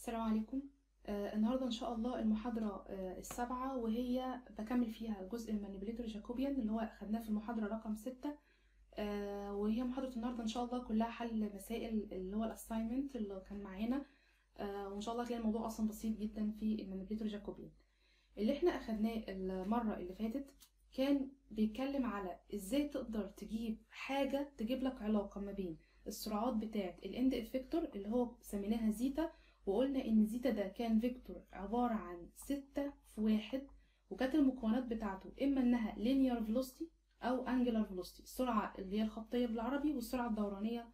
السلام عليكم آه النهارده ان شاء الله المحاضره آه السابعه وهي بكمل فيها جزء المانيبيوليتور جاكوبيان اللي هو خدناه في المحاضره رقم ستة آه وهي محاضره النهارده ان شاء الله كلها حل مسائل اللي هو الاساينمنت اللي كان معانا آه وان شاء الله هتلاقي الموضوع اصلا بسيط جدا في المانيبيوليتور جاكوبيان اللي احنا اخدناه المره اللي فاتت كان بيتكلم على ازاي تقدر تجيب حاجه تجيب لك علاقه ما بين السرعات بتاعه الاند افكتور اللي هو سميناها زيتا وقلنا ان زيتا ده كان فيكتور عبارة عن ستة في واحد وكانت المكونات بتاعته اما انها linear velocity او angular velocity السرعة اللي هي الخطية بالعربي والسرعة الدورانية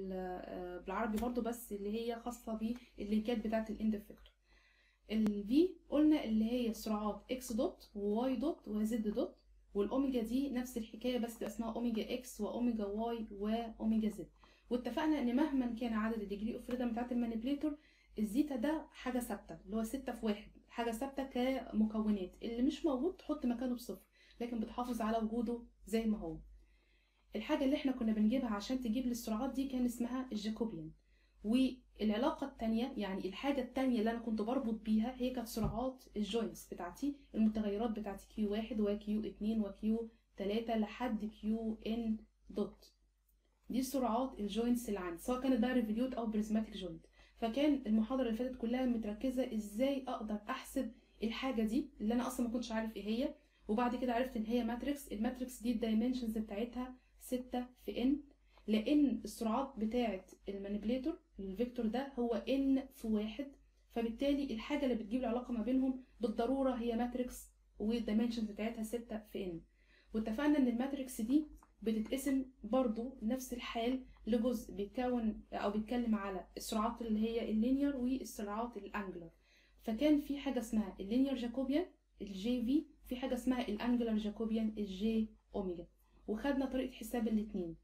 بالعربي برضو بس اللي هي خاصة باللينكات بتاعة الاند افكتور ال V قلنا اللي هي سرعات x دوت و y دوت و z دوت والاوميجا دي نفس الحكاية بس تبقى اسمها اوميجا x واوميجا y واوميجا z واتفقنا ان مهما كان عدد الديجري اوف فريدم بتاعت المانيبيليتور الزيتا ده حاجة ثابتة اللي هو ستة في واحد حاجة ثابتة كمكونات اللي مش موجود تحط مكانه بصفر لكن بتحافظ على وجوده زي ما هو الحاجة اللي احنا كنا بنجيبها عشان تجيب للسرعات دي كان اسمها الجاكوبيان والعلاقة التانية يعني الحاجة التانية اللي أنا كنت بربط بيها هي كانت سرعات الجوينتس بتاعتي المتغيرات بتاعتي كيو واحد وكيو اتنين وكيو تلاتة لحد كيو ان دوت دي سرعات الجوينتس اللي عندي سواء كانت بقى ريفوليوت أو بريزماتيك جوينت فكان المحاضرة اللي فاتت كلها متركزة ازاي اقدر احسب الحاجة دي اللي انا اصلا ما كنتش عارف ايه هي وبعد كده عرفت ان هي ماتريكس الماتريكس دي الدايمنشنز بتاعتها ستة في ان لان السرعات بتاعة المانيبيليتور الفيكتور ده هو ان في واحد فبالتالي الحاجة اللي بتجيب العلاقة ما بينهم بالضرورة هي ماتريكس والدايمنشنز بتاعتها ستة في ان واتفقنا ان الماتريكس دي بتتقسم برضو نفس الحال لجزء بيتكون او بيتكلم على السرعات اللي هي اللينير والسرعات الانجلر فكان في حاجه اسمها اللينير جاكوبيان الجي في في حاجه اسمها الانجلر جاكوبيان الجي اوميجا وخدنا طريقه حساب الاثنين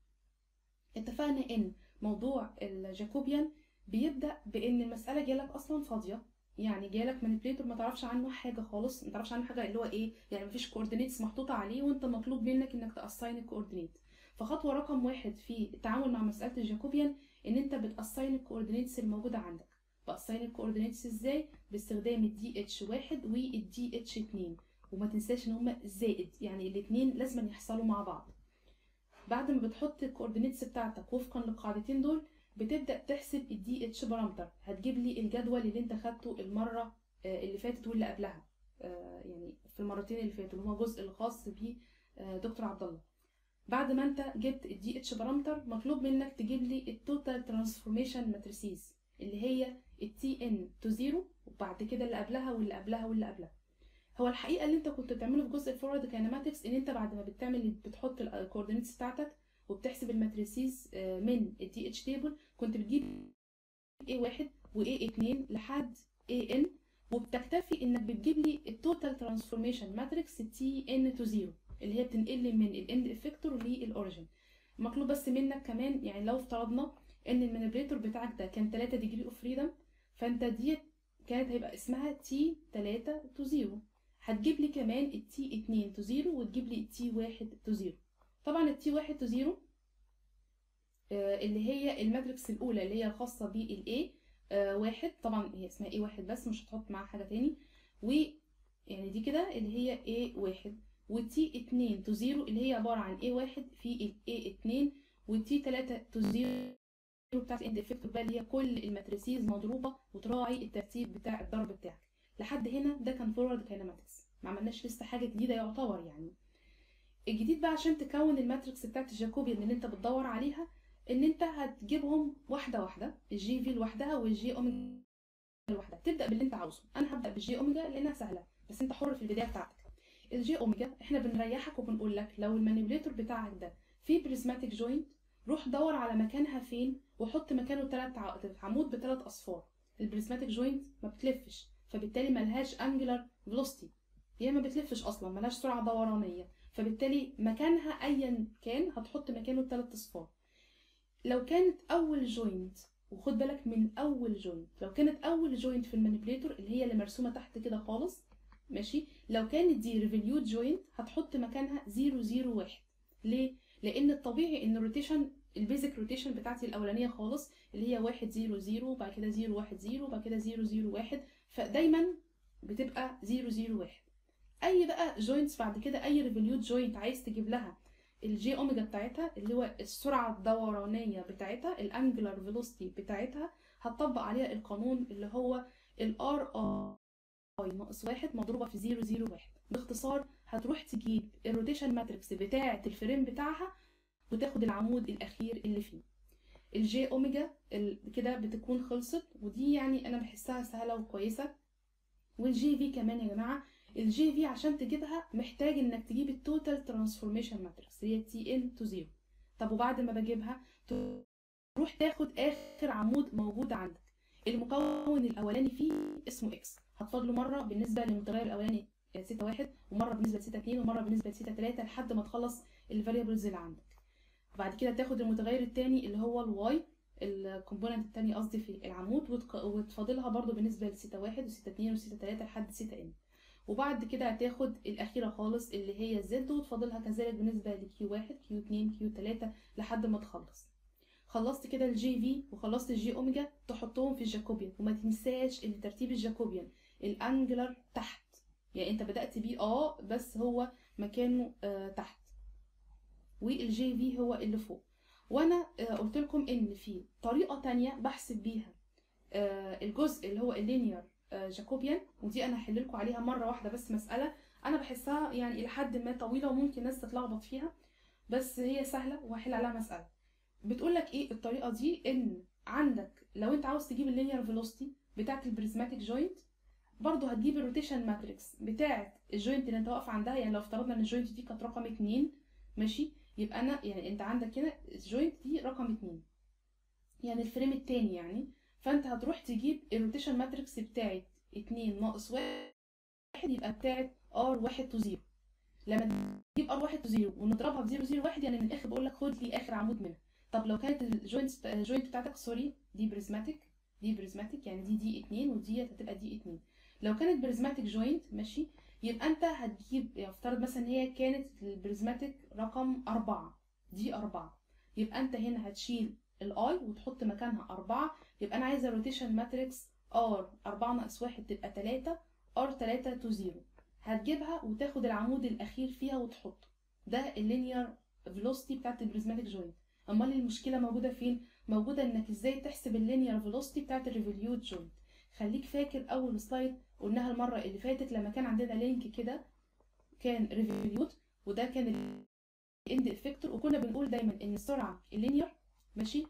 اتفقنا ان موضوع الجاكوبيان بيبدا بان المساله جالك اصلا فاضيه يعني جالك مانيبيليتور ما تعرفش عنه حاجه خالص ما تعرفش عنه حاجه اللي هو ايه يعني مفيش كوردينيتس محطوطه عليه وانت مطلوب منك انك تاساين الكوردينيت فخطوه رقم واحد في التعامل مع مساله الجاكوبيان ان انت بتاساين الكوردينيتس الموجوده عندك باساين الكوردينيتس ازاي باستخدام الدي اتش واحد والدي اتش اتنين وما تنساش ان هما زائد يعني الاثنين لازم يحصلوا مع بعض بعد ما بتحط الكوردينيتس بتاعتك وفقا للقاعدتين دول بتبدا تحسب الدي اتش بارامتر هتجيب لي الجدول اللي انت خدته المره اللي فاتت واللي قبلها يعني في المرتين اللي فاتوا اللي هو الجزء الخاص بدكتور عبد الله بعد ما انت جبت الدي اتش بارامتر مطلوب منك تجيب لي التوتال ترانسفورميشن ماتريسيز اللي هي التي ان تو زيرو وبعد كده اللي قبلها واللي قبلها واللي قبلها هو الحقيقه اللي انت كنت بتعمله في جزء الفورورد كاينماتكس ان انت بعد ما بتعمل بتحط الكوردينيتس بتاعتك وبتحسب الماتريسيز من الدي اتش تيبل كنت بتجيب A1 و A2 لحد AN وبتكتفي انك بتجيب لي التوتال ترانسفورميشن ماتريكس تي ان تو زيرو اللي هي بتنقل لي من الاند افكتور للاوريجن مطلوب بس منك كمان يعني لو افترضنا ان المانيبيليتور بتاعك ده كان 3 ديجري اوف فريدم فانت ديت كانت هيبقى اسمها تي 3 تو زيرو هتجيب لي كمان التي 2 تو زيرو وتجيب لي التي 1 تو زيرو طبعا التي 1 تو زيرو اللي هي الماتريكس الاولى اللي هي الخاصه بالاي واحد طبعا هي اسمها اي واحد بس مش هتحط معاها حاجه تاني و يعني دي كده اللي هي اي واحد والتي اتنين تو زيرو اللي هي عباره عن اي واحد في الاي اتنين والتي تلاته تو زيرو بتاعت الاند افكتور بقى اللي هي كل الماتريسيز مضروبه وتراعي الترتيب بتاع الضرب بتاعك لحد هنا ده كان فورورد كاينماتكس ما عملناش لسه حاجه جديده يعتبر يعني الجديد بقى عشان تكون الماتريكس بتاعت الجاكوبيان اللي انت بتدور عليها ان انت هتجيبهم واحده واحده الجي في لوحدها والجي اوميجا لوحدها تبدا باللي انت عاوزه انا هبدا بالجي اوميجا لانها سهله بس انت حر في البدايه بتاعتك الجي اوميجا احنا بنريحك وبنقول لك لو المانيبيليتور بتاعك ده فيه بريزماتيك جوينت روح دور على مكانها فين وحط مكانه ثلاث عمود بثلاث اصفار البريزماتيك جوينت ما بتلفش فبالتالي ملهاش انجلر فيلوسيتي هي ما بتلفش اصلا ملهاش سرعه دورانيه فبالتالي مكانها ايا كان هتحط مكانه ثلاث اصفار لو كانت اول جوينت وخد بالك من اول جوينت لو كانت اول جوينت في المانيبيليتور اللي هي اللي مرسومه تحت كده خالص ماشي لو كانت دي ريفوليوت جوينت هتحط مكانها 001 ليه لان الطبيعي ان الروتيشن البيزك روتيشن بتاعتي الاولانيه خالص اللي هي 1 0 0 وبعد كده 0 1 0 وبعد كده 0 0 1 فدايما بتبقى 0 0 1 اي بقى جوينتس بعد كده اي ريفوليوت جوينت عايز تجيب لها الجي اوميجا بتاعتها اللي هو السرعه الدورانيه بتاعتها الانجلر فيلوسيتي بتاعتها هتطبق عليها القانون اللي هو الار اي ناقص واحد مضروبه في 0 0 1 باختصار هتروح تجيب الروتيشن ماتريكس بتاعه الفريم بتاعها وتاخد العمود الاخير اللي فيه الجي اوميجا كده بتكون خلصت ودي يعني انا بحسها سهله وكويسه والجي في كمان يا جماعه الجي في عشان تجيبها محتاج انك تجيب التوتال ترانسفورميشن ماتريكس هي تي ان تو زيرو طب وبعد ما بجيبها تروح تاخد اخر عمود موجود عندك المكون الاولاني فيه اسمه اكس هتفضله مره بالنسبه للمتغير الاولاني سيتا واحد ومره بالنسبه لسيتا اتنين ومره بالنسبه لسيتا تلاته لحد ما تخلص الفاريبلز اللي عندك بعد كده تاخد المتغير التاني اللي هو الواي الكومبوننت التاني قصدي في العمود وتفاضلها برضو بالنسبه لسيتا واحد وسيتا اتنين وسيتا تلاته لحد سيتا ان وبعد كده هتاخد الأخيرة خالص اللي هي الزد وتفاضلها كذلك بالنسبة لكيو واحد كيو اتنين كيو تلاتة لحد ما تخلص خلصت كده الجي في وخلصت الجي اوميجا تحطهم في الجاكوبيان وما تنساش ان ترتيب الجاكوبيان الانجلر تحت يعني انت بدأت بيه اه بس هو مكانه آه تحت والجي في هو اللي فوق وانا آه قلت لكم ان في طريقة تانية بحسب بيها آه الجزء اللي هو اللينير جاكوبيان ودي انا هحل لكم عليها مره واحده بس مساله انا بحسها يعني الى حد ما طويله وممكن ناس تتلخبط فيها بس هي سهله وهحل عليها مساله بتقول لك ايه الطريقه دي ان عندك لو انت عاوز تجيب اللينير فيلوسيتي بتاعه البريزماتيك جوينت برضه هتجيب الروتيشن ماتريكس بتاعه الجوينت اللي انت واقف عندها يعني لو افترضنا ان الجوينت دي كانت رقم 2 ماشي يبقى انا يعني انت عندك هنا الجوينت دي رقم 2 يعني الفريم التاني يعني فانت هتروح تجيب الروتيشن ماتريكس بتاعت 2 ناقص 1 يبقى بتاعت ار 1 تو 0 لما تجيب ار 1 تو 0 ونضربها ب 0 0 1 يعني من الاخر بقول لك خد لي اخر عمود منها طب لو كانت الجوينت الجوينت بتاعتك سوري دي بريزماتيك دي بريزماتيك يعني دي دي 2 ودي هتبقى دي 2 لو كانت بريزماتيك جوينت ماشي يبقى انت هتجيب يعني افترض مثلا هي كانت البريزماتيك رقم 4 دي 4 يبقى انت هنا هتشيل الاي وتحط مكانها 4 يبقى انا عايزه روتيشن ماتريكس ار 4 ناقص 1 تبقى 3 ار 3 تو 0 هتجيبها وتاخد العمود الاخير فيها وتحطه ده اللينير فيلوسيتي بتاعت البريزماتيك جوينت امال المشكله موجوده فين موجوده انك ازاي تحسب اللينير فيلوسيتي بتاعت الريفوليوت جوينت خليك فاكر اول سلايد قلناها المره اللي فاتت لما كان عندنا لينك كده كان ريفوليوت وده كان الاند افكتور وكنا بنقول دايما ان السرعه اللينير ماشي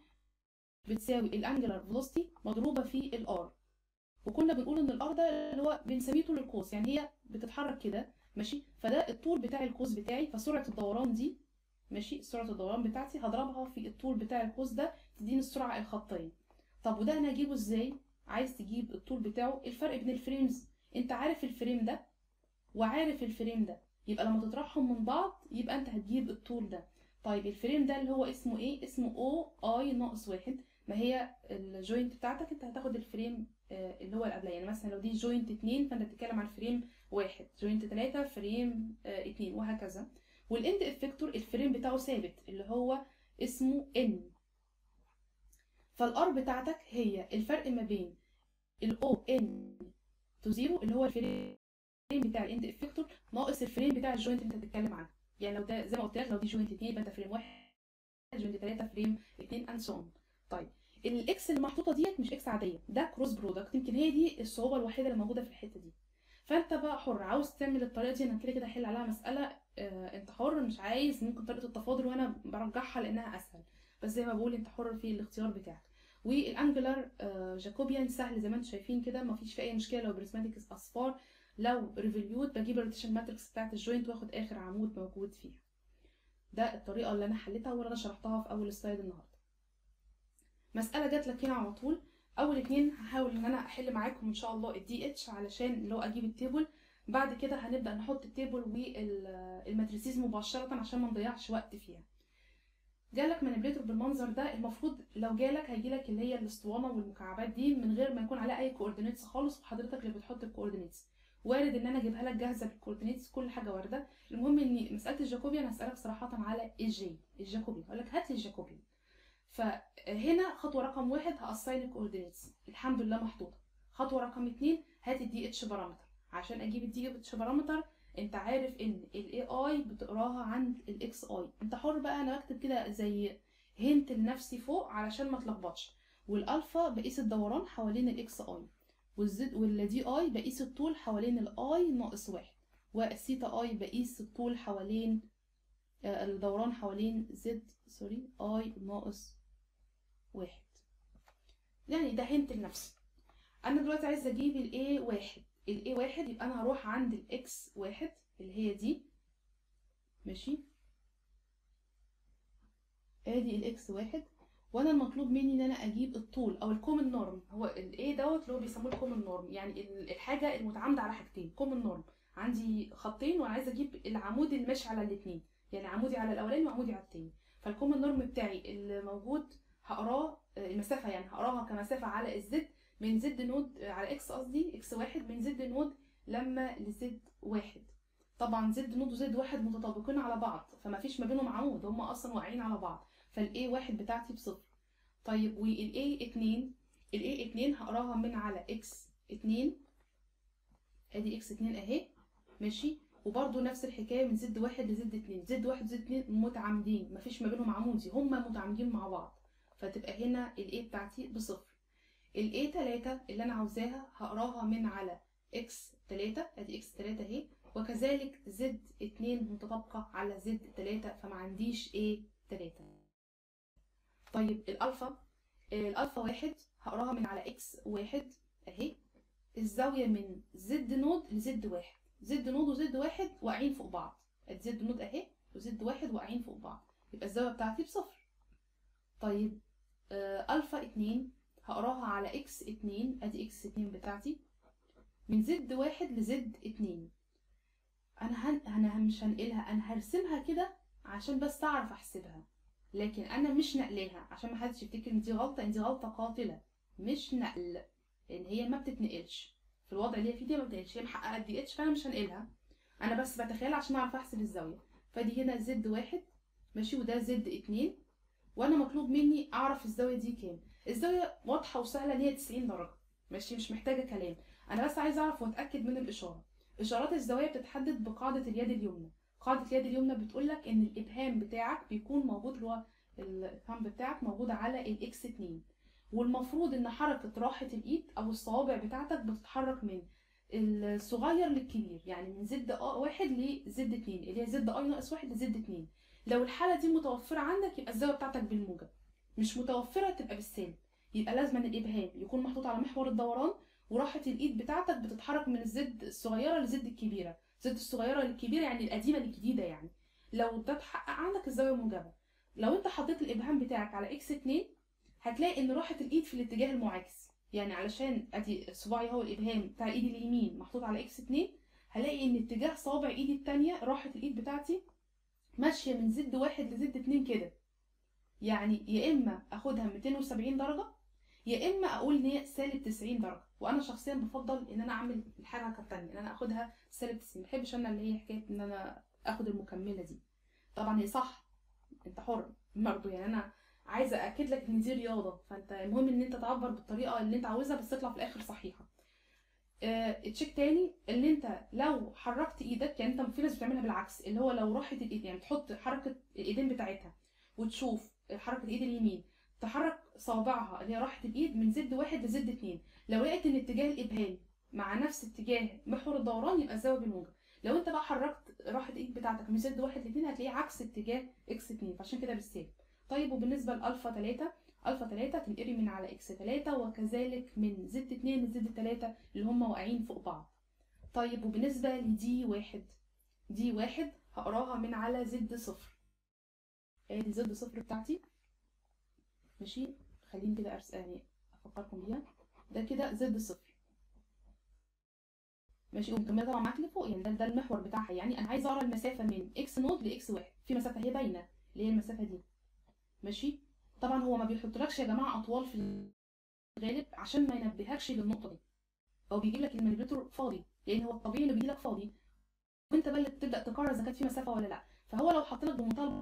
بتساوي الانجلر فيلوسيتي مضروبه في الار وكنا بنقول ان الار ده اللي هو بنسميه طول القوس يعني هي بتتحرك كده ماشي فده الطول بتاع القوس بتاعي فسرعه الدوران دي ماشي سرعه الدوران بتاعتي هضربها في الطول بتاع القوس ده تديني السرعه الخطيه طب وده انا هجيبه ازاي عايز تجيب الطول بتاعه الفرق بين الفريمز انت عارف الفريم ده وعارف الفريم ده يبقى لما تطرحهم من بعض يبقى انت هتجيب الطول ده طيب الفريم ده اللي هو اسمه ايه اسمه او اي ناقص واحد ما هي الجوينت بتاعتك انت هتاخد الفريم اللي هو اللي قبلها يعني مثلا لو دي جوينت اتنين فانت بتتكلم عن فريم واحد جوينت تلاتة فريم اتنين وهكذا والاند افكتور الفريم بتاعه ثابت اللي هو اسمه ان فالار بتاعتك هي الفرق ما بين الاو ان تو زيرو اللي هو الفريم بتاع الاند افكتور ناقص الفريم بتاع الجوينت اللي انت بتتكلم عنه يعني لو ده زي ما قلت لك لو دي جوينت اتنين يبقى انت فريم واحد جوينت تلاتة فريم اتنين اند سو طيب الاكس المحطوطه ديت مش اكس عاديه ده كروس برودكت يمكن هي دي الصعوبه الوحيده اللي موجوده في الحته دي فانت بقى حر عاوز تعمل الطريقه دي انا كده كده هحل عليها مساله آه انت حر مش عايز ممكن طريقه التفاضل وانا برجحها لانها اسهل بس زي ما بقول انت حر في الاختيار بتاعك والانجلر آه جاكوبيان سهل زي ما انتم شايفين كده مفيش في اي مشكله لو بريزماتيك اصفار لو ريفوليوت بجيب الروتيشن ماتريكس بتاعت الجوينت واخد اخر عمود موجود فيها ده الطريقه اللي انا حليتها واللي انا شرحتها في اول سلايد النهارده مسألة جات لك هنا على طول أول اتنين هحاول إن أنا أحل معاكم إن شاء الله الدي اتش علشان لو أجيب التيبل بعد كده هنبدأ نحط التيبل والماتريسيز مباشرة عشان ما نضيعش وقت فيها جالك مانيبيليتور بالمنظر ده المفروض لو جالك هيجيلك اللي هي الاسطوانة والمكعبات دي من غير ما يكون عليها أي كوردينيتس خالص وحضرتك اللي بتحط الكوردينيتس وارد ان انا اجيبها لك جاهزه بالكوردينيتس كل حاجه وارده المهم ان مساله الجاكوبيان هسالك صراحه على الجي الجاكوبيان اقول لك هات لي الجاكوبيان فهنا خطوه رقم واحد هاساين الكوردينيتس الحمد لله محطوطه خطوه رقم اتنين هات الدي اتش بارامتر عشان اجيب الدي اتش بارامتر انت عارف ان الاي اي بتقراها عند الاكس اي انت حر بقى انا بكتب كده زي هنت لنفسي فوق علشان ما اتلخبطش والالفا بقيس الدوران حوالين الاكس اي والزد والدي اي بقيس الطول حوالين الاي ناقص واحد والثيتا اي بقيس الطول حوالين آه، الدوران حوالين زد سوري اي ناقص واحد يعني ده هنت لنفسي انا دلوقتي عايز اجيب الاي واحد الاي واحد يبقى انا هروح عند الاكس واحد اللي هي دي ماشي ادي الاكس واحد وانا المطلوب مني ان انا اجيب الطول او الكومن نورم هو الايه دوت اللي هو بيسموه الكومن نورم يعني ال- الحاجه المتعامده على حاجتين كومن نورم عندي خطين وانا عايزه اجيب العمود اللي ماشي على الاثنين يعني عمودي على الاولاني وعمودي على التاني فالكومن نورم بتاعي اللي موجود هقراه آه، المسافه يعني هقراها كمسافه على الزد من زد نود آه، على اكس قصدي اكس واحد من زد نود لما لزد واحد طبعا زد نود وزد واحد متطابقين على بعض فما فيش ما بينهم عمود هم اصلا واقعين على بعض فالاي واحد بتاعتي بصفر طيب والاي اتنين الاي اتنين هقراها من على اكس اتنين ادي اكس اتنين اهي ماشي وبرده نفس الحكايه من زد واحد لزد اتنين زد واحد وزد اتنين متعامدين مفيش ما بينهم عمودي هما متعامدين مع بعض فتبقى هنا الاي بتاعتي بصفر الاي تلاتة اللي انا عاوزاها هقراها من على اكس تلاتة ادي اكس تلاتة اهي وكذلك زد اتنين متطابقة على زد تلاتة فما عنديش ايه تلاتة طيب الالفا الالفا واحد هقراها من على اكس واحد اهي الزاوية من زد نود لزد واحد زد نود وزد واحد واقعين فوق بعض ادي زد نود اهي وزد واحد واقعين فوق بعض يبقى الزاوية بتاعتي بصفر طيب آه الفا اتنين هقراها على اكس اتنين ادي اكس اتنين بتاعتي من زد واحد لزد اتنين انا هن... انا مش هنقلها انا هرسمها كده عشان بس اعرف احسبها لكن انا مش نقلاها عشان ما حدش يفتكر ان دي غلطه ان دي غلطه قاتله مش نقل لان هي ما بتتنقلش في الوضع اللي هي فيه دي ما بتتنقلش هي محققه الدي اتش فانا مش هنقلها انا بس بتخيل عشان اعرف احسب الزاويه فدي هنا زد واحد ماشي وده زد اتنين وانا مطلوب مني اعرف الزاويه دي كام الزاويه واضحه وسهله ان هي 90 درجه ماشي مش محتاجه كلام انا بس عايزه اعرف واتاكد من الاشاره اشارات الزوايا بتتحدد بقاعده اليد اليمنى قاعده اليد اليمنى بتقول لك ان الابهام بتاعك بيكون موجود اللي هو الابهام بتاعك موجود على الاكس 2 والمفروض ان حركه راحه الايد او الصوابع بتاعتك بتتحرك من الصغير للكبير يعني من زد ا واحد لزد اتنين اللي هي زد اي ناقص واحد لزد اتنين لو الحاله دي متوفره عندك يبقى الزاويه بتاعتك بالموجب مش متوفره تبقى بالسالب يبقى لازم ان الابهام يكون محطوط على محور الدوران وراحه الايد بتاعتك بتتحرك من الزد الصغيره لزد الكبيره زد الصغيره للكبيره يعني القديمه للجديده يعني لو ده اتحقق عندك الزاويه موجبه لو انت حطيت الابهام بتاعك على اكس 2 هتلاقي ان راحه الايد في الاتجاه المعاكس يعني علشان ادي صباعي هو الابهام بتاع ايدي اليمين محطوط على اكس 2 هلاقي ان اتجاه صابع ايدي التانية راحه الايد بتاعتي ماشيه من زد واحد لزد اتنين كده يعني يا اما اخدها 270 درجه يا اما اقول ان هي سالب 90 درجه وانا شخصيا بفضل ان انا اعمل الحركه التانية ان انا اخدها سالب 90 ما بحبش انا اللي هي حكايه ان انا اخد المكمله دي طبعا هي صح انت حر برضه يعني انا عايزه اكد لك ان دي رياضه فانت المهم ان انت تعبر بالطريقه اللي انت عاوزها بس تطلع في الاخر صحيحه آه، تشيك تاني ان انت لو حركت ايدك يعني انت في ناس بتعملها بالعكس اللي هو لو راحت الايد يعني تحط حركه الايدين بتاعتها وتشوف حركه الايد اليمين تحرك صوابعها اللي هي راحه الايد من زد واحد لزد اتنين لو لقيت ان اتجاه الابهام مع نفس اتجاه محور الدوران يبقى الزاويه بالموجب لو انت بقى حركت راحه الايد بتاعتك من زد واحد لاتنين هتلاقيه عكس اتجاه اكس اتنين فعشان كده بالسالب طيب وبالنسبه لالفا تلاتة الفا تلاتة تنقري من على اكس تلاتة وكذلك من زد اتنين لزد تلاتة اللي هم واقعين فوق بعض طيب وبالنسبه لدي واحد دي واحد هقراها من على زد صفر ادي زد صفر بتاعتي ماشي خليني كده أرس... يعني افكركم بيها ده كده زد صفر ماشي ومكمله طبعا معاك لفوق يعني ده ده المحور بتاعها يعني انا عايزه اقرا المسافه من اكس نود لاكس واحد في مسافه هي باينه اللي هي المسافه دي ماشي طبعا هو ما بيحطلكش يا جماعه اطوال في الغالب عشان ما ينبهكش للنقطه دي هو بيجيب لك المانيبيوليتور فاضي لان هو الطبيعي انه بيجي لك فاضي وانت بقى اللي بتبدا تقرر اذا كانت في مسافه ولا لا فهو لو حط لك بمنتهى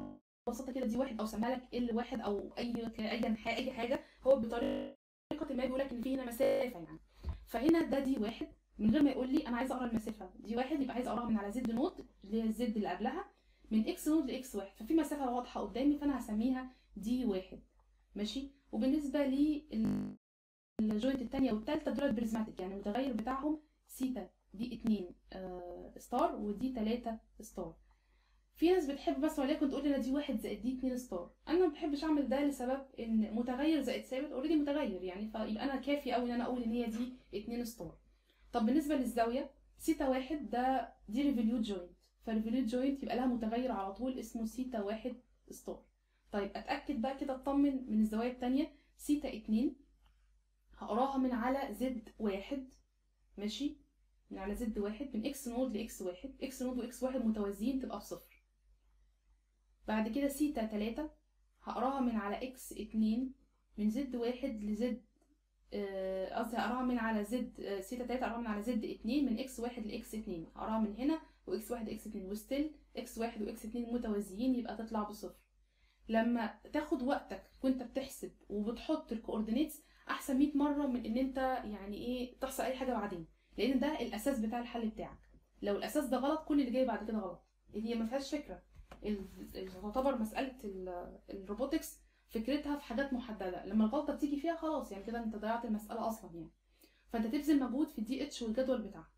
ببساطه كده دي واحد او سماها لك ال واحد او اي اي اي حاجه هو بطريقه ما بيقول لك ان في هنا مسافه يعني فهنا ده دي واحد من غير ما يقول لي انا عايز اقرا المسافه دي واحد يبقى عايز اقراها من على زد نوت اللي هي الزد اللي قبلها من اكس نوت لاكس واحد ففي مسافه واضحه قدامي فانا هسميها دي واحد ماشي وبالنسبه للجوينت الثانيه والثالثه دول بريزماتيك يعني المتغير بتاعهم سيتا دي 2 آه ستار ودي 3 ستار في ناس بتحب بس وليكن تقول لي دي واحد زائد دي 2 ستار انا ما بحبش اعمل ده لسبب ان متغير زائد ثابت اوريدي متغير يعني فيبقى انا كافي قوي ان انا اقول ان هي دي 2 ستار طب بالنسبه للزاويه سيتا واحد ده دي ريفوليوت جوينت فالريفوليوت جوينت يبقى لها متغير على طول اسمه سيتا واحد ستار طيب اتاكد بقى كده اطمن من الزوايا التانية سيتا اتنين هقراها من على زد واحد ماشي من على زد واحد من اكس نود لاكس واحد اكس نود واكس واحد متوازيين تبقى بصفر بعد كده سيتا تلاتة هقراها من على اكس اتنين من زد واحد لزد قصدي هقراها من على زد سيتا تلاتة هقراها من على زد اتنين من اكس واحد لاكس اتنين هقراها من هنا واكس واحد لاكس اتنين وستيل اكس واحد واكس اتنين متوازيين يبقى تطلع بصفر لما تاخد وقتك وانت بتحسب وبتحط الكوردينيتس احسن 100 مره من ان انت يعني ايه تحصل اي حاجه بعدين لان ده الاساس بتاع الحل بتاعك لو الاساس ده غلط كل اللي جاي بعد كده غلط هي ما فيهاش فكره تعتبر مساله الروبوتكس فكرتها في حاجات محدده لما الغلطه بتيجي فيها خلاص يعني كده انت ضيعت المساله اصلا يعني فانت تبذل مجهود في الدي اتش والجدول بتاعها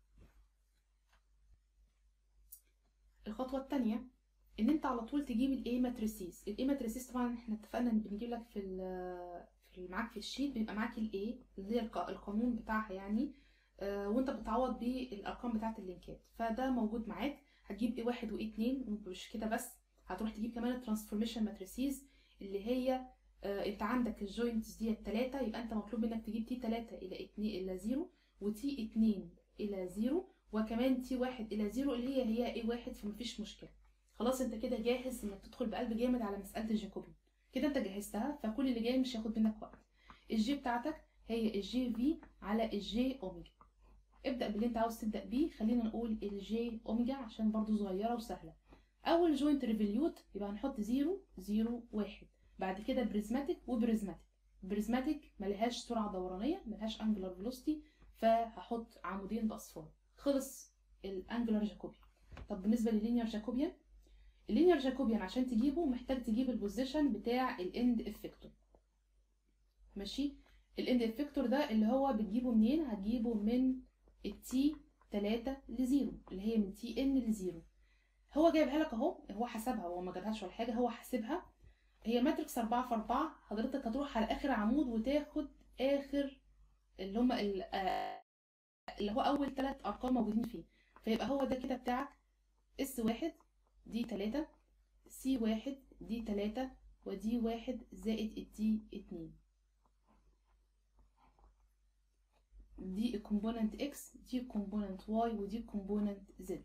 الخطوه الثانيه ان انت على طول تجيب الاي ماتريسيس الاي ماتريسيس طبعا احنا اتفقنا ان بنجيب لك في في معاك في الشيت بيبقى معاك الاي اللي هي القانون بتاعها يعني آه وانت بتعوض بالارقام بتاعه اللينكات فده موجود معاك هتجيب اي واحد واي اتنين مش كده بس هتروح تجيب كمان الترانسفورميشن ماتريسيز اللي هي آه انت عندك الجوينتس دي التلاتة يبقى انت مطلوب منك تجيب تي تلاتة الى اتنين الى زيرو وتي اتنين الى زيرو وكمان تي واحد الى زيرو اللي هي هي اي واحد فمفيش مشكله خلاص انت كده جاهز انك تدخل بقلب جامد على مساله الجاكوبي كده انت جهزتها فكل اللي جاي مش هياخد منك وقت الجي بتاعتك هي الجي في على الجي اوميجا ابدا باللي انت عاوز تبدا بيه خلينا نقول الجي اوميجا عشان برضو صغيره وسهله اول جوينت ريفوليوت يبقى هنحط 0 0 1 بعد كده بريزماتيك وبريزماتيك بريزماتيك ملهاش سرعه دورانيه ملهاش انجلر فيلوسيتي فهحط عمودين باصفار خلص الانجلر جاكوبيان طب بالنسبه لللينير جاكوبيان اللينير جاكوبيان عشان تجيبه محتاج تجيب البوزيشن بتاع الاند افكتور ماشي الاند افكتور ده اللي هو بتجيبه منين هتجيبه من التي 3 لزيرو اللي هي من تي ان لزيرو هو جايبها لك اهو هو حسبها هو ما جابهاش ولا حاجه هو حاسبها هي ماتريكس 4 في 4 حضرتك هتروح على اخر عمود وتاخد اخر اللي هم اللي هو اول ثلاث ارقام موجودين فيه فيبقى هو ده كده بتاعك اس واحد دي تلاتة سي واحد دي تلاتة ودي واحد زائد الدي اتنين دي الكومبوننت اكس دي الكومبوننت واي ودي الكومبوننت زد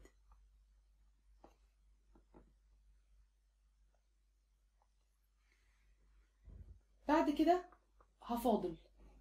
بعد كده هفاضل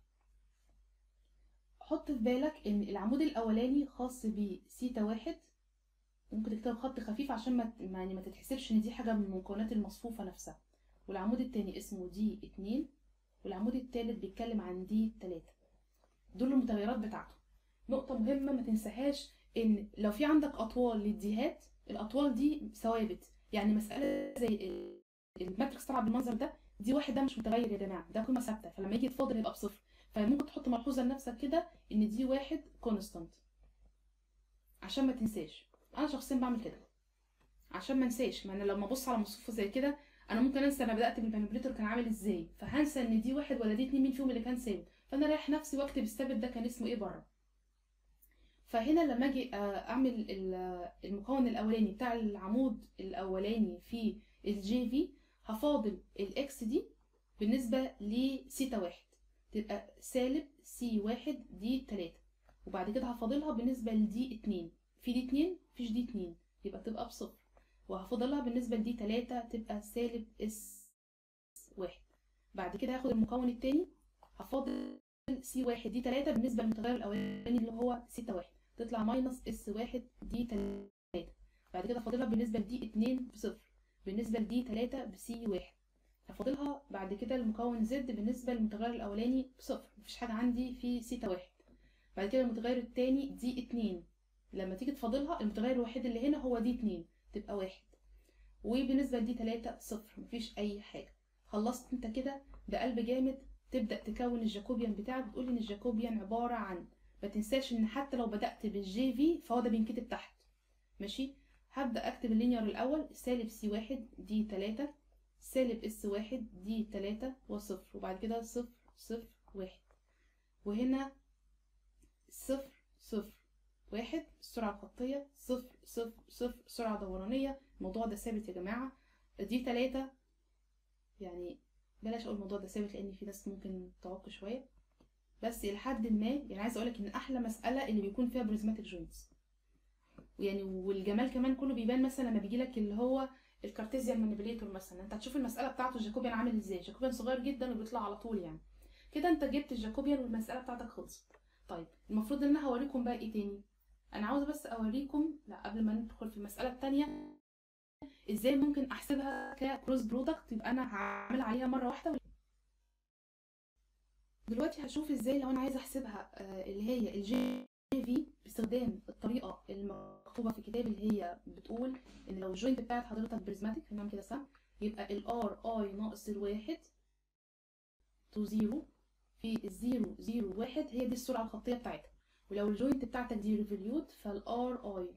حط في بالك ان العمود الاولاني خاص بسيتا واحد ممكن تكتب خط خفيف عشان ما يعني ما تتحسبش ان دي حاجه من المكونات المصفوفه نفسها والعمود التاني اسمه دي اتنين والعمود التالت بيتكلم عن دي تلاتة دول المتغيرات بتاعته نقطة مهمة ما تنساهاش ان لو في عندك اطوال للديهات الاطوال دي ثوابت يعني مسألة زي الماتريكس طبعا بالمنظر ده دي واحد ده مش متغير يا جماعة ده قيمة ثابتة فلما يجي يتفاضل يبقى بصفر فممكن تحط ملحوظة لنفسك كده ان دي واحد كونستانت عشان ما تنساش انا شخصيا بعمل كده عشان ما انساش ما انا لما ابص على مصفوفه زي كده انا ممكن انسى انا بدات بالمانيبيوليتور كان عامل ازاي فهنسى ان دي واحد ولا دي اتنين مين فيهم اللي كان ثابت فانا رايح نفسي واكتب الثابت ده كان اسمه ايه بره فهنا لما اجي اعمل المكون الاولاني بتاع العمود الاولاني في الجي في هفاضل الاكس دي بالنسبه لسيتا واحد تبقى سالب سي واحد دي تلاتة وبعد كده هفاضلها بالنسبه لدي اتنين في دي اتنين مفيش دي اتنين يبقى تبقى بصفر وهفضلها بالنسبة لدي تلاتة تبقى سالب اس واحد بعد كده هاخد المكون التاني هفاضل سي واحد دي تلاتة بالنسبة للمتغير الأولاني اللي هو ستة واحد تطلع ماينس اس واحد دي تلاتة بعد كده فاضلها بالنسبة لدي اتنين بصفر بالنسبة لدي تلاتة بسي واحد هفاضلها بعد كده المكون زد بالنسبة للمتغير الأولاني بصفر مفيش حاجة عندي في سيتا واحد بعد كده المتغير التاني دي اتنين لما تيجي تفاضلها المتغير الوحيد اللي هنا هو دي اتنين تبقى واحد وبالنسبة لدي تلاتة صفر مفيش أي حاجة خلصت انت كده بقلب جامد تبدأ تكون الجاكوبيان بتاعك بتقول ان الجاكوبيان عبارة عن ما تنساش ان حتى لو بدأت بالجي في فهو ده بينكتب تحت ماشي هبدأ اكتب اللينير الاول سالب سي واحد دي تلاتة سالب اس واحد دي تلاتة وصفر وبعد كده صفر صفر واحد وهنا صفر صفر واحد السرعة الخطية صفر صفر صفر سرعة دورانية الموضوع ده ثابت يا جماعة دي تلاتة يعني بلاش اقول الموضوع ده ثابت لان في ناس ممكن تعق شوية بس لحد ما يعني عايزه اقولك ان احلى مسألة اللي بيكون فيها بريزماتيك جوينتس ويعني والجمال كمان كله بيبان مثلا لما بيجي لك اللي هو الكارتيزيان مانيبيليتور مثلا انت هتشوف المساله بتاعته الجاكوبيان عامل ازاي جاكوبيان صغير جدا وبيطلع على طول يعني كده انت جبت الجاكوبيان والمساله بتاعتك خلصت طيب المفروض ان انا هوريكم بقى ايه تاني انا عاوزه بس اوريكم لا قبل ما ندخل في المساله التانية ازاي ممكن احسبها ككروس برودكت يبقى انا هعمل عليها مره واحده دلوقتي هشوف ازاي لو انا عايزه احسبها آه، اللي هي الجي في باستخدام الطريقه المكتوبه في الكتاب اللي هي بتقول ان لو الجوينت بتاعت حضرتك بريزماتيك هنعمل كده سهم يبقى الار اي ناقص الواحد تو زيرو في الزيرو زيرو واحد هي دي السرعه الخطيه بتاعتها ولو الجوينت بتاعتك دي ريفوليوت فالار اي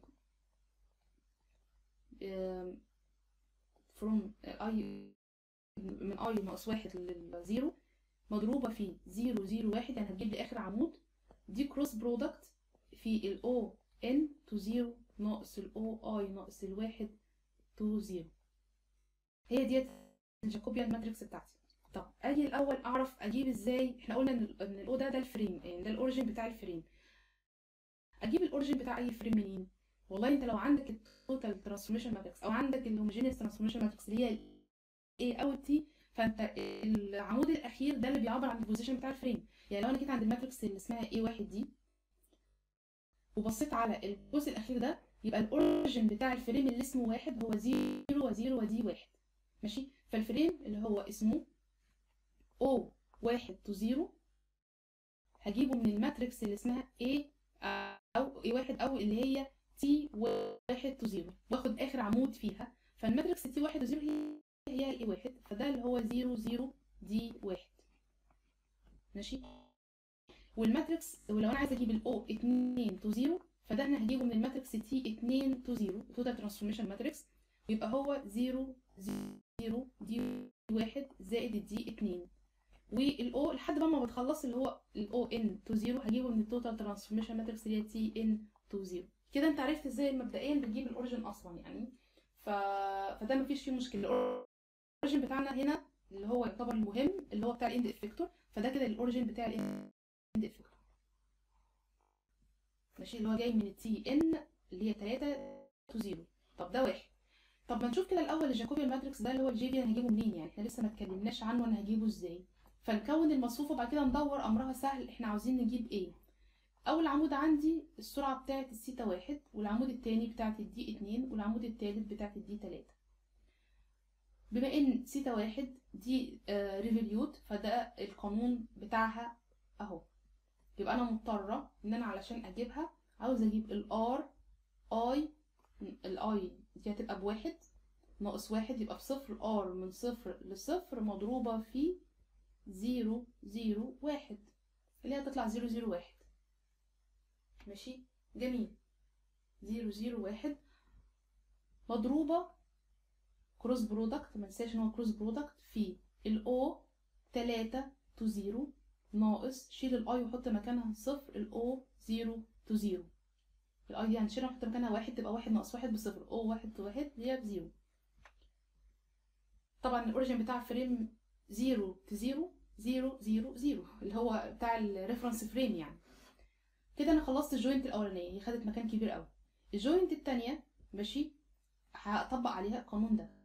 فروم اي من اي ناقص واحد للزيرو مضروبة في زيرو زيرو واحد يعني هتجيب لي آخر عمود دي كروس برودكت في ال O N تو زيرو ناقص ال O I ناقص الواحد تو زيرو هي ديت الجاكوبيان ماتريكس بتاعتي طب اجي الاول اعرف اجيب ازاي احنا قلنا ان ال ان الاو ده ده الفريم يعني ده الاوريجين بتاع الفريم اجيب الاوريجين بتاع اي فريم منين والله انت لو عندك التوتال ترانسفورميشن ماتريكس او عندك الهوموجينيوس ترانسفورميشن ماتريكس اللي هي ال A او ال T فانت العمود الاخير ده اللي بيعبر عن البوزيشن بتاع الفريم يعني لو انا جيت عند الماتريكس اللي اسمها A1 دي وبصيت على الجزء الاخير ده يبقى الاوريجن بتاع الفريم اللي اسمه واحد هو زيرو وزيرو ودي واحد ماشي فالفريم اللي هو اسمه O واحد تو زيرو هجيبه من الماتريكس اللي اسمها A او A واحد او اللي هي T واحد تو زيرو واخد اخر عمود فيها فالماتريكس T واحد وزيرو هي هي الاي واحد فده اللي هو زيرو زيرو دي واحد ماشي والماتريكس ولو انا عايزه اجيب الاو 2 تو زيرو فده انا هجيبه من الماتريكس تي 2 تو زيرو توتال ترانسفورميشن ماتريكس ويبقى هو زيرو زيرو دي واحد زائد الدي 2 والاو لحد بقى ما بتخلص اللي هو الاو ان تو زيرو هجيبه من التوتال ترانسفورميشن ماتريكس اللي هي تي ان تو زيرو كده انت عرفت ازاي مبدئيا بتجيب الاوريجن اصلا يعني ف... فده مفيش فيه مشكله الاوريجن بتاعنا هنا اللي هو يعتبر المهم اللي هو بتاع الاند افكتور فده كده الاوريجن بتاع الاند افكتور ماشي اللي هو جاي من التي ان اللي هي 3 تو 0 طب ده واحد طب ما نشوف كده الاول الجاكوبيان ماتريكس ده اللي هو الجي في انا هجيبه منين يعني احنا لسه ما اتكلمناش عنه انا هجيبه ازاي فنكون المصفوفه وبعد كده ندور امرها سهل احنا عاوزين نجيب ايه اول عمود عندي السرعه بتاعه السيتا واحد والعمود التاني بتاعه الدي اتنين والعمود التالت بتاعه الدي تلاتة بما ان سيتا واحد دي آه ريفوليوت فده القانون بتاعها اهو يبقى انا مضطره ان انا علشان اجيبها عاوز اجيب الار اي الاي دي هتبقى بواحد ناقص واحد يبقى بصفر ار من صفر لصفر مضروبه في زيرو زيرو واحد اللي هي هتطلع زيرو زيرو واحد ماشي جميل زيرو زيرو واحد مضروبة كروس برودكت منساش ان هو كروس برودكت في الاو تلاتة تو زيرو ناقص شيل الاي وحط مكانها صفر الاو زيرو تو زيرو الاي دي هنشيلها ونحط مكانها واحد تبقى واحد ناقص واحد بصفر او واحد تو واحد هي بزيرو طبعا الاوريجن بتاع فريم زيرو تو زيرو زيرو زيرو زيرو اللي هو بتاع الريفرنس فريم يعني كده انا خلصت الجوينت الاولانيه هي خدت مكان كبير قوي الجوينت التانية ماشي هطبق عليها القانون ده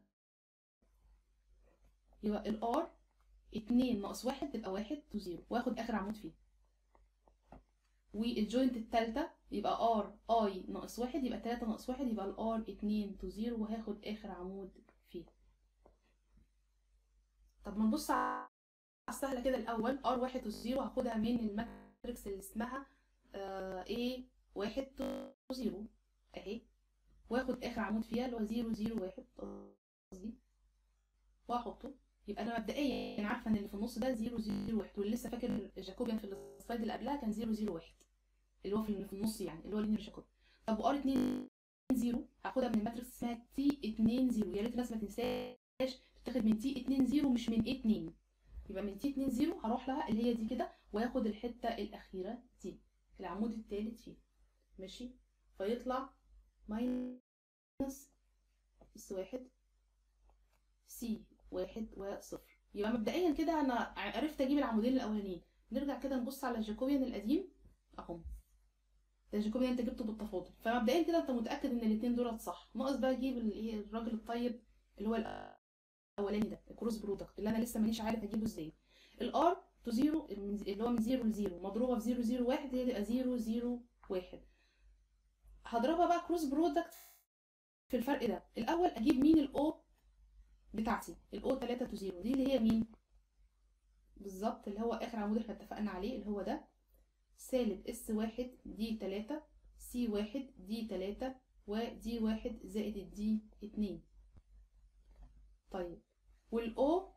يبقى الار اتنين ناقص واحد تبقى واحد تو زيرو واخد اخر عمود فيه والجوينت التالتة يبقى ار اي ناقص واحد يبقى تلاتة ناقص واحد يبقى الار اتنين تو زيرو وهاخد اخر عمود فيه طب ما نبص على السهله كده الاول ار واحد وزيرو هاخدها من الماتريكس اللي اسمها آه A واحد وزيرو اهي واخد اخر عمود فيها اللي هو زيرو زيرو واحد قصدي واحطه يبقى انا مبدئيا عارفه ان اللي في النص ده زيرو زيرو واحد واللي لسه فاكر جاكوبيان في السلايد اللي قبلها كان زيرو زيرو واحد اللي هو في في النص يعني اللي هو لينير جاكوبيان طب وار 2 0 هاخدها من الماتريكس اسمها تي 2 0 يا ريت الناس ما تنساش تتاخد من تي 2 0 مش من اي 2 يبقى من تي 2 0 هروح لها اللي هي دي كده واخد الحته الاخيره دي العمود الثالث فيها ماشي فيطلع ماينس اس واحد سي واحد وصفر يبقى مبدئيا كده انا عرفت اجيب العمودين الاولانيين نرجع كده نبص على الجاكوبيان القديم اهو ده الجاكوبيان انت جبته بالتفاضل فمبدئيا كده انت متاكد ان الاثنين دولت صح ناقص بقى اجيب الايه الراجل الطيب اللي هو الاولاني ده الكروس برودكت اللي انا لسه مانيش عارف اجيبه ازاي الار تو زيرو اللي هو من زيرو لزيرو مضروبه في زيرو زيرو واحد هي تبقى زيرو زيرو واحد هضربها بقى كروس برودكت في الفرق ده الاول اجيب مين الاو بتاعتي الاو 3 تو 0 دي اللي هي مين بالظبط اللي هو اخر عمود احنا اتفقنا عليه اللي هو ده سالب اس واحد دي 3 سي واحد دي 3 ودي واحد زائد الدي 2 طيب والاو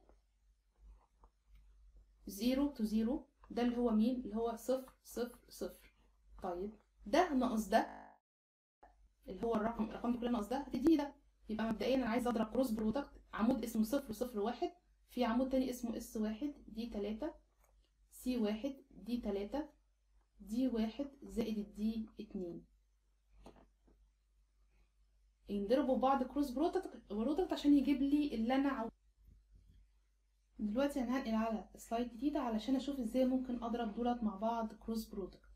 0 تو 0 ده اللي هو مين اللي هو صفر صفر صفر طيب ده ناقص ده اللي هو الرقم الارقام دي كلها ناقص ده هتديني ده يبقى مبدئيا انا عايزه اضرب كروس برودكت عمود اسمه صفر صفر واحد في عمود تاني اسمه اس واحد دي تلاتة سي واحد دي تلاتة دي واحد زائد الدي اتنين ينضربوا بعض كروس برودكت برودكت عشان يجيب لي اللي انا عاوزه دلوقتي انا هنقل على سلايد جديدة علشان اشوف ازاي ممكن اضرب دولت مع بعض كروس برودكت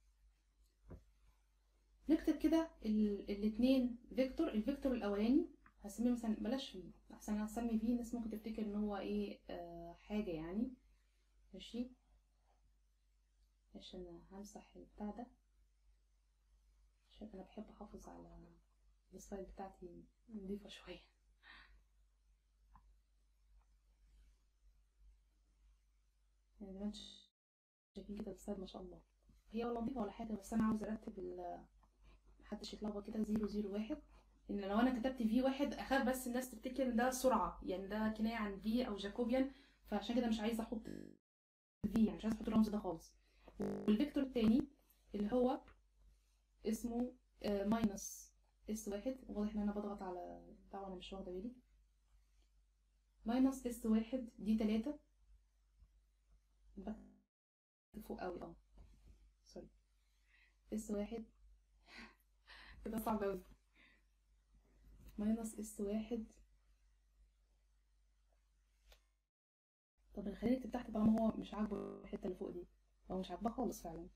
نكتب كده الاتنين فيكتور الفيكتور الاولاني هسميه مثلا بلاش في احسن هسمي فيه الناس ممكن تفتكر ان هو ايه آه حاجه يعني ماشي عشان همسح البتاع ده عشان انا بحب احافظ على السلايد بتاعتي نضيفه شويه يعني زي ما انتم شايفين كده السلايد ما شاء الله هي ولا نضيفه ولا حاجه بس انا عاوزه ارتب محدش يتلخبط كده زيرو زيرو واحد ان لو انا كتبت في واحد اخاف بس الناس تفتكر ان ده سرعه يعني ده كنايه عن في او جاكوبيان فعشان كده مش عايزه احط في يعني مش عايزه احط الرمز ده خالص والفيكتور التاني اللي هو اسمه ماينس اس واحد واضح ان انا بضغط على بتاع وانا مش واخده بالي ماينس اس واحد دي تلاتة فوق قوي اه سوري اس واحد كده صعب اوي ماينس اس واحد طب خلينا نكتب تحت طالما هو مش عاجبه الحته اللي فوق دي هو مش عاجباه خالص فعلا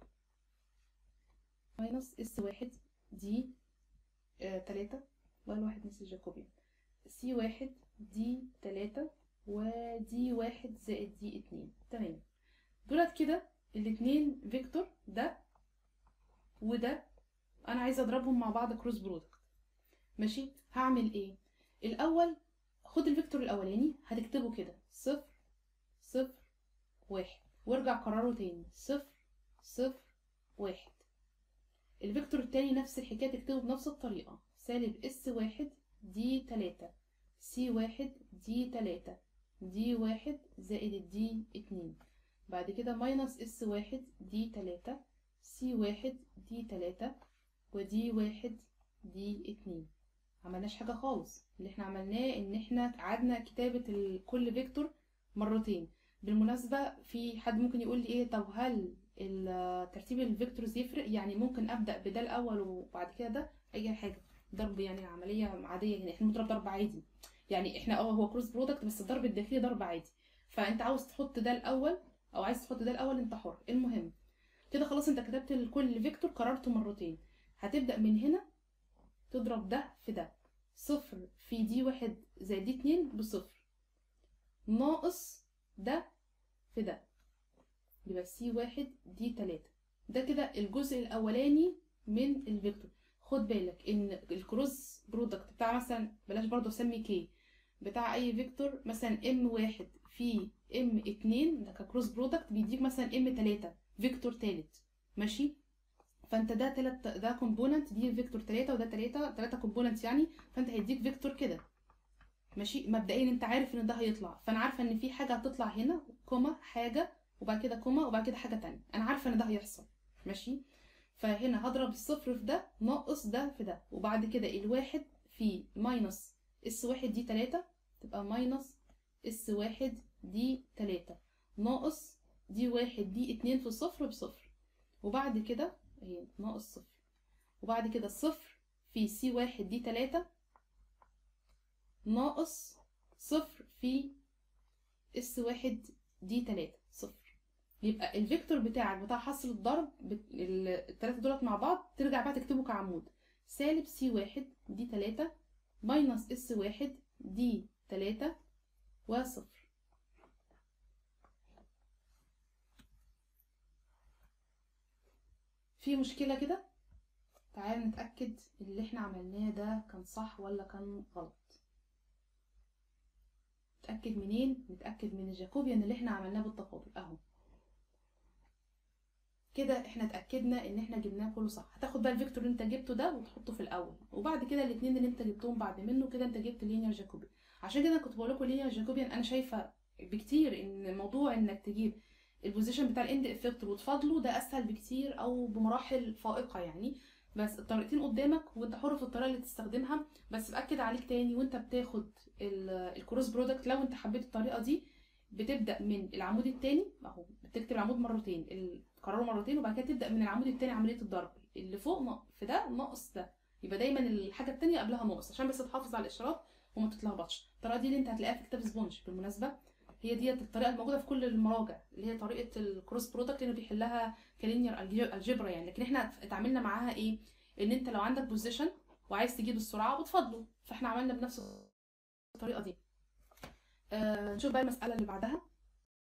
ماينس اس واحد دي آه تلاتة ولا واحد نسي جاكوبيان سي واحد دي تلاتة ودي واحد زائد دي اتنين تمام دولت كده الاتنين فيكتور ده وده انا عايزه اضربهم مع بعض كروس برودكت ماشي هعمل ايه الاول خد الفيكتور الاولاني هتكتبه كده صفر صفر واحد وارجع كرره تاني صفر صفر واحد الفيكتور التاني نفس الحكايه تكتبه بنفس الطريقه سالب اس واحد دي تلاتة سي واحد دي تلاتة دي واحد زائد الدي اتنين بعد كده ماينس اس واحد دي تلاتة سي واحد دي تلاتة ودي واحد دي اتنين عملناش حاجة خالص اللي احنا عملناه ان احنا قعدنا كتابة كل فيكتور مرتين بالمناسبة في حد ممكن يقول لي ايه طب هل ترتيب الفيكتورز يفرق يعني ممكن ابدأ بده الاول وبعد كده ده اي حاجة ضرب يعني عملية عادية يعني احنا بنضرب ضرب عادي يعني احنا اه هو كروس برودكت بس الضرب الداخلي ضرب عادي فانت عاوز تحط ده الاول او عايز تحط ده الاول انت حر المهم كده خلاص انت كتبت لكل فيكتور كررته مرتين هتبدأ من هنا تضرب ده في ده صفر في دي واحد زائد دي اتنين بصفر ناقص ده في ده يبقى سي واحد دي تلاتة ده كده الجزء الأولاني من الفيكتور خد بالك ان الكروس برودكت بتاع مثلا بلاش برضه اسمي كي بتاع اي فيكتور مثلا ام واحد في ام اتنين ده ككروس برودكت بيديك مثلا ام تلاتة فيكتور تالت ماشي فانت ده تلات ده كومبوننت دي فيكتور تلاتة وده تلاتة تلاتة كومبوننت يعني فانت هيديك فيكتور كده ماشي مبدئيا انت عارف ان ده هيطلع فانا عارفه ان في حاجه هتطلع هنا كوما حاجه وبعد كده كوما وبعد كده حاجه تانية انا عارفه ان ده هيحصل ماشي فهنا هضرب الصفر في ده ناقص ده في ده وبعد كده الواحد في ماينس اس واحد دي تلاتة تبقى ماينس اس واحد دي تلاتة ناقص دي واحد دي اتنين في صفر بصفر وبعد كده اهي ناقص صفر وبعد كده الصفر في سي واحد دي تلاتة ناقص صفر في اس واحد دي تلاتة صفر يبقى الفيكتور بتاعك بتاع حصر الضرب بت- ال- التلاتة دولت مع بعض ترجع بقى تكتبه كعمود سالب سي واحد دي تلاتة ماينس اس واحد دي تلاتة وصفر في مشكلة كده تعال نتأكد اللي احنا عملناه ده كان صح ولا كان غلط نتأكد منين؟ نتأكد من الجاكوبيان اللي احنا عملناه بالتفاضل اهو كده احنا اتأكدنا ان احنا جبناه كله صح هتاخد بقى الفيكتور اللي انت جبته ده وتحطه في الاول وبعد كده الاتنين اللي انت جبتهم بعد منه كده انت جبت لينير جاكوبيان عشان كده كنت بقول لكم لينير جاكوبيان انا شايفه بكتير ان موضوع انك تجيب البوزيشن بتاع الاند افكتور وتفاضله ده اسهل بكتير او بمراحل فائقه يعني بس الطريقتين قدامك وانت حر في الطريقه اللي تستخدمها بس باكد عليك تاني وانت بتاخد ال- الكروس برودكت لو انت حبيت الطريقه دي بتبدا من العمود التاني اهو بتكتب العمود مرتين ال- تكرره مرتين وبعد كده تبدا من العمود التاني عمليه الضرب اللي فوق نا- في ده ناقص ده يبقى دايما الحاجه التانيه قبلها ناقص عشان بس تحافظ على الاشارات وما تتلخبطش الطريقه دي اللي انت هتلاقيها في كتاب سبونج بالمناسبه هي ديت الطريقه الموجوده في كل المراجع اللي هي طريقه الكروس برودكت اللي بيحلها كلينير الجبرا يعني لكن احنا اتعاملنا معاها ايه ان انت لو عندك بوزيشن وعايز تجيب السرعه بتفضله فاحنا عملنا بنفس الطريقه دي آه نشوف بقى المساله اللي بعدها